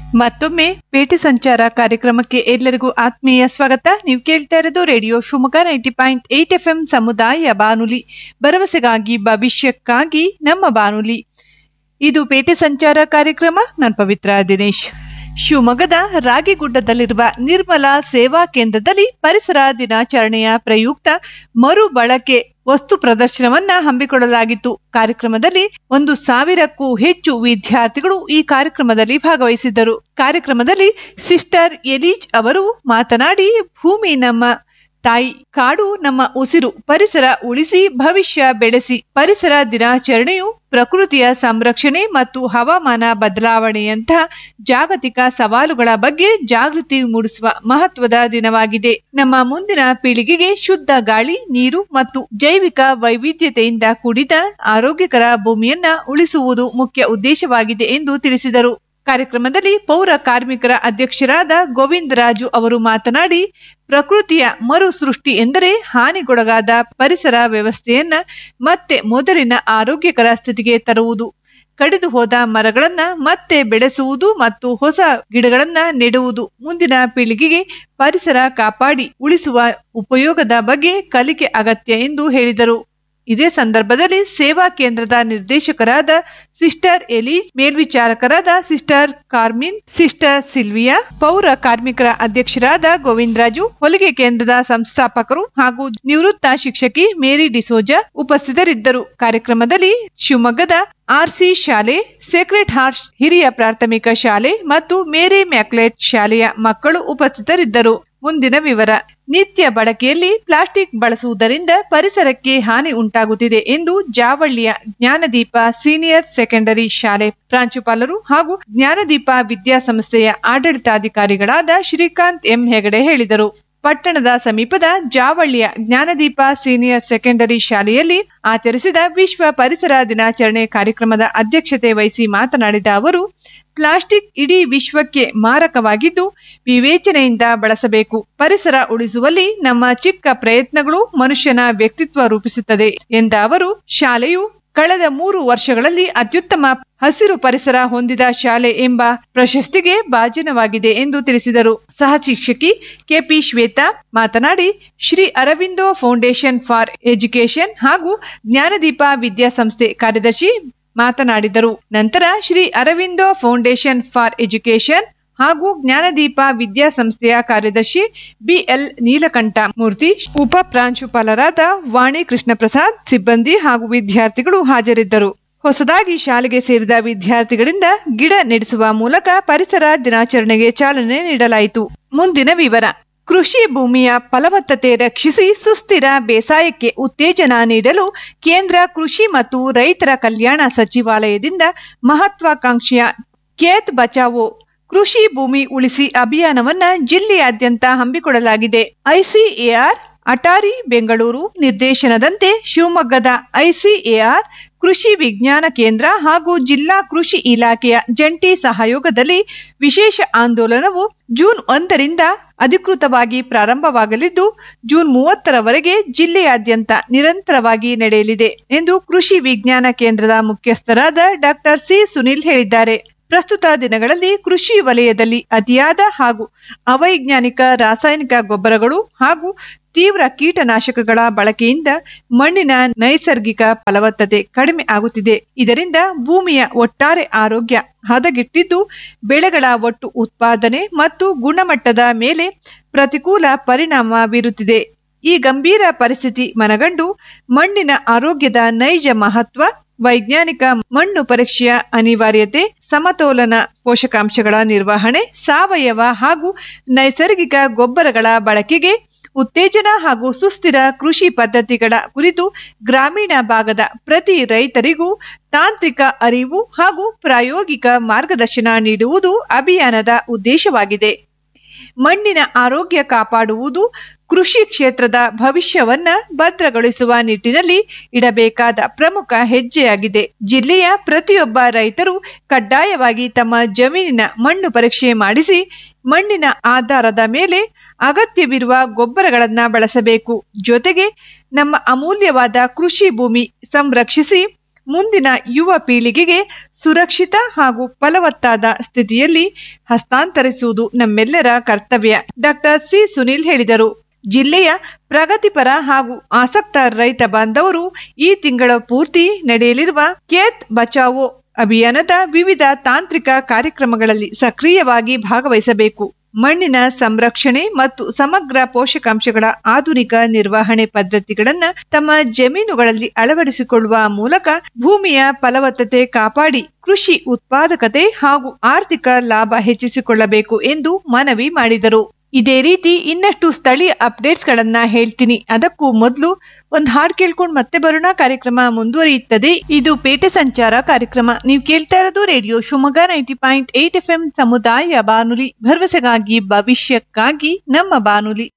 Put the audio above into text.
ಮತ್ತೊಮ್ಮೆ ಪೇಟೆ ಸಂಚಾರ ಕಾರ್ಯಕ್ರಮಕ್ಕೆ ಎಲ್ಲರಿಗೂ ಆತ್ಮೀಯ ಸ್ವಾಗತ ನೀವು ಕೇಳ್ತಾ ಇರೋದು radio Shivamogga ninety point eight F M ಸಮುದಾಯ ಬಾನುಲಿ ಭರವಸೆಗಾಗಿ ಭವಿಷ್ಯಕ್ಕಾಗಿ ನಮ್ಮ ಬಾನುಲಿ ಇದು ಪೇಟೆ ಸಂಚಾರ ಕಾರ್ಯಕ್ರಮ ನಾನು ಪವಿತ್ರ ದಿನೇಶ್ ಶಿವಮೊಗ್ಗದ ರಾಗಿಗುಡ್ಡದಲ್ಲಿರುವ ನಿರ್ಮಲಾ ಸೇವಾ ಕೇಂದ್ರದಲ್ಲಿ ಪರಿಸರ ದಿನಾಚರಣೆಯ ಪ್ರಯುಕ್ತ ಮರು ಬಳಕೆ ವಸ್ತು ಪ್ರದರ್ಶನವನ್ನ ಹಮ್ಮಿಕೊಳ್ಳಲಾಗಿತ್ತು ಕಾರ್ಯಕ್ರಮದಲ್ಲಿ ಒಂದು ಸಾವಿರಕ್ಕೂ ಹೆಚ್ಚು ವಿದ್ಯಾರ್ಥಿಗಳು ಈ ಕಾರ್ಯಕ್ರಮದಲ್ಲಿ ಭಾಗವಹಿಸಿದ್ದರು ಕಾರ್ಯಕ್ರಮದಲ್ಲಿ ಸಿಸ್ಟರ್ ಎಲೀಜ್ ಅವರು ಮಾತನಾಡಿ ಭೂಮಿ ನಮ್ಮ ತಾಯಿ ಕಾಡು ನಮ್ಮ ಉಸಿರು ಪರಿಸರ ಉಳಿಸಿ ಭವಿಷ್ಯ ಬೆಳೆಸಿ ಪರಿಸರ ದಿನಾಚರಣೆಯು ಪ್ರಕೃತಿಯ ಸಂರಕ್ಷಣೆ ಮತ್ತು ಹವಾಮಾನ ಬದಲಾವಣೆಯಂತಹ ಜಾಗತಿಕ ಸವಾಲುಗಳ ಬಗ್ಗೆ ಜಾಗೃತಿ ಮೂಡಿಸುವ ಮಹತ್ವದ ದಿನವಾಗಿದೆ ನಮ್ಮ ಮುಂದಿನ ಪೀಳಿಗೆಗೆ ಶುದ್ಧ ಗಾಳಿ ನೀರು ಮತ್ತು ಜೈವಿಕ ವೈವಿಧ್ಯತೆಯಿಂದ ಕೂಡಿದ ಆರೋಗ್ಯಕರ ಭೂಮಿಯನ್ನ ಉಳಿಸುವುದು ಮುಖ್ಯ ಉದ್ದೇಶವಾಗಿದೆ ಎಂದು ತಿಳಿಸಿದರು ಕಾರ್ಯಕ್ರಮದಲ್ಲಿ ಪೌರ ಕಾರ್ಮಿಕರ ಅಧ್ಯಕ್ಷರಾದ ಗೋವಿಂದರಾಜು ಅವರು ಮಾತನಾಡಿ ಪ್ರಕೃತಿಯ ಮರು ಸೃಷ್ಟಿ ಎಂದರೆ ಹಾನಿಗೊಳಗಾದ ಪರಿಸರ ವ್ಯವಸ್ಥೆಯನ್ನ ಮತ್ತೆ ಮೊದಲಿನ ಆರೋಗ್ಯಕರ ಸ್ಥಿತಿಗೆ ತರುವುದು ಕಡಿದು ಹೋದ ಮರಗಳನ್ನ ಮತ್ತೆ ಬೆಳೆಸುವುದು ಮತ್ತು ಹೊಸ ಗಿಡಗಳನ್ನ ನೆಡುವುದು ಮುಂದಿನ ಪೀಳಿಗೆಗೆ ಪರಿಸರ ಕಾಪಾಡಿ ಉಳಿಸುವ ಉಪಯೋಗದ ಬಗ್ಗೆ ಕಲಿಕೆ ಅಗತ್ಯ ಎಂದು ಹೇಳಿದರು ಇದೇ ಸಂದರ್ಭದಲ್ಲಿ ಸೇವಾ ಕೇಂದ್ರದ ನಿರ್ದೇಶಕರಾದ ಸಿಸ್ಟರ್ ಎಲೀಜ್ ಮೇಲ್ವಿಚಾರಕರಾದ ಸಿಸ್ಟರ್ ಕಾರ್ಮಿನ್ ಸಿಸ್ಟರ್ ಸಿಲ್ವಿಯಾ ಪೌರ ಕಾರ್ಮಿಕರ ಅಧ್ಯಕ್ಷರಾದ ಗೋವಿಂದರಾಜು ಹೊಲಿಗೆ ಕೇಂದ್ರದ ಸಂಸ್ಥಾಪಕರು ಹಾಗೂ ನಿವೃತ್ತ ಶಿಕ್ಷಕಿ ಮೇರಿ ಡಿಸೋಜಾ ಉಪಸ್ಥಿತರಿದ್ದರು ಕಾರ್ಯಕ್ರಮದಲ್ಲಿ ಶಿವಮೊಗ್ಗದ ಆರ್ಸಿ ಶಾಲೆ ಸೇಕ್ರೆಟ್ ಹಾರ್ಟ್ ಹಿರಿಯ ಪ್ರಾಥಮಿಕ ಶಾಲೆ ಮತ್ತು ಮೇರಿ ಮ್ಯಾಕ್ಲೆಟ್ ಶಾಲೆಯ ಮಕ್ಕಳು ಉಪಸ್ಥಿತರಿದ್ದರು ಮುಂದಿನ ವಿವರ ನಿತ್ಯ ಬಳಕೆಯಲ್ಲಿ ಪ್ಲಾಸ್ಟಿಕ್ ಬಳಸುವುದರಿಂದ ಪರಿಸರಕ್ಕೆ ಹಾನಿ ಉಂಟಾಗುತ್ತಿದೆ ಎಂದು ಜಾವಳ್ಳಿಯ ಜ್ಞಾನದೀಪ ಸೀನಿಯರ್ ಸೆಕೆಂಡರಿ ಶಾಲೆ ಪ್ರಾಂಶುಪಾಲರು ಹಾಗೂ ಜ್ಞಾನದೀಪ ವಿದ್ಯಾಸಂಸ್ಥೆಯ ಆಡಳಿತಾಧಿಕಾರಿಗಳಾದ ಶ್ರೀಕಾಂತ್ ಎಂ ಹೆಗಡೆ ಹೇಳಿದರು ಪಟ್ಟಣದ ಸಮೀಪದ ಜಾವಳ್ಳಿಯ ಜ್ಞಾನದೀಪ ಸೀನಿಯರ್ ಸೆಕೆಂಡರಿ ಶಾಲೆಯಲ್ಲಿ ಆಚರಿಸಿದ ವಿಶ್ವ ಪರಿಸರ ದಿನಾಚರಣೆ ಕಾರ್ಯಕ್ರಮದ ಅಧ್ಯಕ್ಷತೆ ವಹಿಸಿ ಮಾತನಾಡಿದ ಅವರು ಪ್ಲಾಸ್ಟಿಕ್ ಇಡೀ ವಿಶ್ವಕ್ಕೆ ಮಾರಕವಾಗಿದ್ದು ವಿವೇಚನೆಯಿಂದ ಬಳಸಬೇಕು ಪರಿಸರ ಉಳಿಸುವಲ್ಲಿ ನಮ್ಮ ಚಿಕ್ಕ ಪ್ರಯತ್ನಗಳು ಮನುಷ್ಯನ ವ್ಯಕ್ತಿತ್ವ ರೂಪಿಸುತ್ತದೆ ಎಂದ ಅವರು ಶಾಲೆಯು ಕಳೆದ ಮೂರು ವರ್ಷಗಳಲ್ಲಿ ಅತ್ಯುತ್ತಮ ಹಸಿರು ಪರಿಸರ ಹೊಂದಿದ ಶಾಲೆ ಎಂಬ ಪ್ರಶಸ್ತಿಗೆ ಭಾಜನವಾಗಿದೆ ಎಂದು ತಿಳಿಸಿದರು ಸಹ ಶಿಕ್ಷಕಿ ಕೆಪಿ ಶ್ವೇತಾ ಮಾತನಾಡಿ Shri Aurobindo foundation for education ಹಾಗೂ ಜ್ಞಾನದೀಪ ವಿದ್ಯಾಸಂಸ್ಥೆ ಕಾರ್ಯದರ್ಶಿ ಮಾತನಾಡಿದರು ನಂತರ Shri Aurobindo foundation for education ಹಾಗೂ ಜ್ಞಾನದೀಪ ವಿದ್ಯಾಸಂಸ್ಥೆಯ ಕಾರ್ಯದರ್ಶಿ ಬಿಎಲ್ ನೀಲಕಂಠ ಮೂರ್ತಿ ಉಪ ಪ್ರಾಂಶುಪಾಲರಾದ ವಾಣಿ ಕೃಷ್ಣ ಪ್ರಸಾದ್ ಸಿಬ್ಬಂದಿ ಹಾಗೂ ವಿದ್ಯಾರ್ಥಿಗಳು ಹಾಜರಿದ್ದರು ಹೊಸದಾಗಿ ಶಾಲೆಗೆ ಸೇರಿದ ವಿದ್ಯಾರ್ಥಿಗಳಿಂದ ಗಿಡ ನೆಡೆಸುವ ಮೂಲಕ ಪರಿಸರ ದಿನಾಚರಣೆಗೆ ಚಾಲನೆ ನೀಡಲಾಯಿತು ಮುಂದಿನ ವಿವರ ಕೃಷಿ ಭೂಮಿಯ ಫಲವತ್ತತೆ ರಕ್ಷಿಸಿ ಸುಸ್ಥಿರ ಬೇಸಾಯಕ್ಕೆ ಉತ್ತೇಜನ ನೀಡಲು ಕೇಂದ್ರ ಕೃಷಿ ಮತ್ತು ರೈತರ ಕಲ್ಯಾಣ ಸಚಿವಾಲಯದಿಂದ ಮಹತ್ವಾಕಾಂಕ್ಷೆಯ ಖೇತ್ ಬಚಾವೋ ಕೃಷಿ ಭೂಮಿ ಉಳಿಸಿ ಅಭಿಯಾನವನ್ನ ಜಿಲ್ಲೆಯಾದ್ಯಂತ ಹಮ್ಮಿಕೊಳ್ಳಲಾಗಿದೆ ಐಸಿಎಆರ್ ಅಟಾರಿ ಬೆಂಗಳೂರು ನಿರ್ದೇಶನದಂತೆ ಶಿವಮೊಗ್ಗದ ಐಸಿಎಆರ್ ಕೃಷಿ ವಿಜ್ಞಾನ ಕೇಂದ್ರ ಹಾಗೂ ಜಿಲ್ಲಾ ಕೃಷಿ ಇಲಾಖೆಯ ಜಂಟಿ ಸಹಯೋಗದಲ್ಲಿ ವಿಶೇಷ ಆಂದೋಲನವು ಜೂನ್ ಒಂದರಿಂದ ಅಧಿಕೃತವಾಗಿ ಪ್ರಾರಂಭವಾಗಲಿದ್ದು ಜೂನ್ ಮೂವತ್ತರವರೆಗೆ ಜಿಲ್ಲೆಯಾದ್ಯಂತ ನಿರಂತರವಾಗಿ ನಡೆಯಲಿದೆ ಎಂದು ಕೃಷಿ ವಿಜ್ಞಾನ ಕೇಂದ್ರದ ಮುಖ್ಯಸ್ಥರಾದ ಡಾಕ್ಟರ್ ಸಿ ಸುನಿಲ್ ಹೇಳಿದ್ದಾರೆ ಪ್ರಸ್ತುತ ದಿನಗಳಲ್ಲಿ ಕೃಷಿ ವಲಯದಲ್ಲಿ ಅತಿಯಾದ ಹಾಗೂ ಅವೈಜ್ಞಾನಿಕ ರಾಸಾಯನಿಕ ಗೊಬ್ಬರಗಳು ಹಾಗೂ ತೀವ್ರ ಕೀಟನಾಶಕಗಳ ಬಳಕೆಯಿಂದ ಮಣ್ಣಿನ ನೈಸರ್ಗಿಕ ಫಲವತ್ತತೆ ಕಡಿಮೆ ಆಗುತ್ತಿದೆ ಇದರಿಂದ ಭೂಮಿಯ ಒಟ್ಟಾರೆ ಆರೋಗ್ಯ ಹದಗೆಟ್ಟಿದ್ದು ಬೆಳೆಗಳ ಒಟ್ಟು ಉತ್ಪಾದನೆ ಮತ್ತು ಗುಣಮಟ್ಟದ ಮೇಲೆ ಪ್ರತಿಕೂಲ ಪರಿಣಾಮ ಬೀರುತ್ತಿದೆ ಈ ಗಂಭೀರ ಪರಿಸ್ಥಿತಿ ಮನಗಂಡು ಮಣ್ಣಿನ ಆರೋಗ್ಯದ ನೈಜ ಮಹತ್ವ ವೈಜ್ಞಾನಿಕ ಮಣ್ಣು ಪರೀಕ್ಷೆಯ ಅನಿವಾರ್ಯತೆ ಸಮತೋಲನ ಪೋಷಕಾಂಶಗಳ ನಿರ್ವಹಣೆ ಸಾವಯವ ಹಾಗೂ ನೈಸರ್ಗಿಕ ಗೊಬ್ಬರಗಳ ಬಳಕೆಗೆ ಉತ್ತೇಜನ ಹಾಗೂ ಸುಸ್ಥಿರ ಕೃಷಿ ಪದ್ಧತಿಗಳ ಕುರಿತು ಗ್ರಾಮೀಣ ಭಾಗದ ಪ್ರತಿ ರೈತರಿಗೂ ತಾಂತ್ರಿಕ ಅರಿವು ಹಾಗೂ ಪ್ರಾಯೋಗಿಕ ಮಾರ್ಗದರ್ಶನ ನೀಡುವುದು ಅಭಿಯಾನದ ಉದ್ದೇಶವಾಗಿದೆ ಮಣ್ಣಿನ ಆರೋಗ್ಯ ಕಾಪಾಡುವುದು ಕೃಷಿ ಕ್ಷೇತ್ರದ ಭವಿಷ್ಯವನ್ನ ಭದ್ರಗೊಳಿಸುವ ನಿಟ್ಟಿನಲ್ಲಿ ಇಡಬೇಕಾದ ಪ್ರಮುಖ ಹೆಜ್ಜೆಯಾಗಿದೆ ಜಿಲ್ಲೆಯ ಪ್ರತಿಯೊಬ್ಬ ರೈತರು ಕಡ್ಡಾಯವಾಗಿ ತಮ್ಮ ಜಮೀನಿನ ಮಣ್ಣು ಪರೀಕ್ಷೆ ಮಾಡಿಸಿ ಮಣ್ಣಿನ ಆಧಾರದ ಮೇಲೆ ಅಗತ್ಯವಿರುವ ಗೊಬ್ಬರಗಳನ್ನ ಬಳಸಬೇಕು ಜೊತೆಗೆ ನಮ್ಮ ಅಮೂಲ್ಯವಾದ ಕೃಷಿ ಭೂಮಿ ಸಂರಕ್ಷಿಸಿ ಮುಂದಿನ ಯುವ ಪೀಳಿಗೆಗೆ ಸುರಕ್ಷಿತ ಹಾಗೂ ಫಲವತ್ತಾದ ಸ್ಥಿತಿಯಲ್ಲಿ ಹಸ್ತಾಂತರಿಸುವುದು ನಮ್ಮೆಲ್ಲರ ಕರ್ತವ್ಯ ಡಾಕ್ಟರ್ ಸಿ ಸುನಿಲ್ ಹೇಳಿದರು ಜಿಲ್ಲೆಯ ಪ್ರಗತಿಪರ ಹಾಗೂ ಆಸಕ್ತ ರೈತ ಬಾಂಧವರು ಈ ತಿಂಗಳ ಪೂರ್ತಿ ನಡೆಯಲಿರುವ ಖೇತ್ ಬಚಾವೋ ಅಭಿಯಾನದ ವಿವಿಧ ತಾಂತ್ರಿಕ ಕಾರ್ಯಕ್ರಮಗಳಲ್ಲಿ ಸಕ್ರಿಯವಾಗಿ ಭಾಗವಹಿಸಬೇಕು ಮಣ್ಣಿನ ಸಂರಕ್ಷಣೆ ಮತ್ತು ಸಮಗ್ರ ಪೋಷಕಾಂಶಗಳ ಆಧುನಿಕ ನಿರ್ವಹಣೆ ಪದ್ಧತಿಗಳನ್ನು ತಮ್ಮ ಜಮೀನುಗಳಲ್ಲಿ ಅಳವಡಿಸಿಕೊಳ್ಳುವ ಮೂಲಕ ಭೂಮಿಯ ಫಲವತ್ತತೆ ಕಾಪಾಡಿ ಕೃಷಿ ಉತ್ಪಾದಕತೆ ಹಾಗೂ ಆರ್ಥಿಕ ಲಾಭ ಹೆಚ್ಚಿಸಿಕೊಳ್ಳಬೇಕು ಎಂದು ಮನವಿ ಮಾಡಿದರು ಇದೇ ರೀತಿ ಇನ್ನಷ್ಟು ಸ್ಥಳೀಯ ಅಪ್ಡೇಟ್ಸ್ ಗಳನ್ನ ಹೇಳ್ತೀನಿ ಅದಕ್ಕೂ ಮೊದಲು ಒಂದ್ ಹಾಡ್ ಕೇಳ್ಕೊಂಡ್ ಮತ್ತೆ ಬರೋಣ ಕಾರ್ಯಕ್ರಮ ಮುಂದುವರಿಯುತ್ತದೆ ಇದು ಪೇಟೆ ಸಂಚಾರ ಕಾರ್ಯಕ್ರಮ ನೀವು ಕೇಳ್ತಾ ಇರೋದು radio Shivamogga ninety point eight F M ಸಮುದಾಯ ಬಾನುಲಿ ಭರವಸೆಗಾಗಿ ಭವಿಷ್ಯಕ್ಕಾಗಿ ನಮ್ಮ ಬಾನುಲಿ